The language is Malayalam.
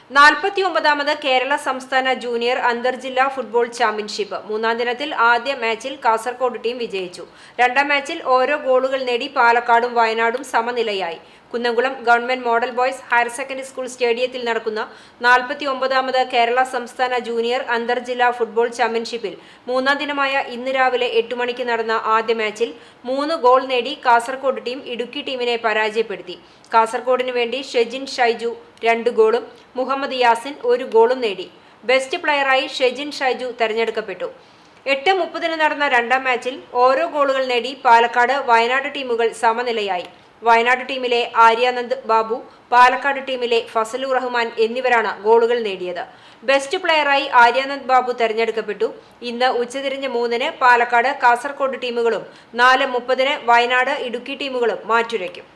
നാൽപ്പത്തിയൊമ്പതാമത് കേരള സംസ്ഥാന ജൂനിയർ അന്തർജില്ലാ ഫുട്ബോൾ ചാമ്പ്യൻഷിപ്പ് മൂന്നാം ദിനത്തിൽ ആദ്യ മാച്ചിൽ കാസർഗോഡ് ടീം വിജയിച്ചു രണ്ടാം മാച്ചിൽ ഓരോ ഗോളുകൾ നേടി പാലക്കാടും വയനാടും സമനിലയായി Kunnamkulam government model boys higher secondary school സ്റ്റേഡിയത്തിൽ നടക്കുന്ന നാൽപ്പത്തി ഒമ്പതാമത് കേരള സംസ്ഥാന ജൂനിയർ അന്തർജില്ലാ ഫുട്ബോൾ ചാമ്പ്യൻഷിപ്പിൽ മൂന്നാം ദിനമായ ഇന്ന് രാവിലെ എട്ട് മണിക്ക് നടന്ന ആദ്യ മാച്ചിൽ മൂന്ന് ഗോൾ നേടി കാസർഗോഡ് ടീം ഇടുക്കി ടീമിനെ പരാജയപ്പെടുത്തി കാസർഗോഡിന് വേണ്ടി ഷെജിൻ ഷൈജു രണ്ട് ഗോളും മുഹമ്മദ് യാസിൻ ഒരു ഗോളും നേടി ബെസ്റ്റ് പ്ലെയറായി ഷെജിൻ ഷൈജു തെരഞ്ഞെടുക്കപ്പെട്ടു എട്ട് മുപ്പതിന് നടന്ന രണ്ടാം മാച്ചിൽ ഓരോ ഗോളുകൾ നേടി പാലക്കാട് വയനാട് ടീമുകൾ സമനിലയായി വയനാട് ടീമിലെ ആര്യാനന്ദ് ബാബു പാലക്കാട് ടീമിലെ ഫസലു റഹ്മാൻ എന്നിവരാണ് ഗോളുകൾ നേടിയത് ബെസ്റ്റ് പ്ലെയറായി ആര്യാനന്ദ് ബാബു തെരഞ്ഞെടുക്കപ്പെട്ടു ഇന്ന് ഉച്ചതിരിഞ്ഞ് മൂന്നിന് പാലക്കാട് കാസർഗോഡ് ടീമുകളും നാല് മുപ്പതിന് വയനാട് ഇടുക്കി ടീമുകളും മാറ്റുരയ്ക്കും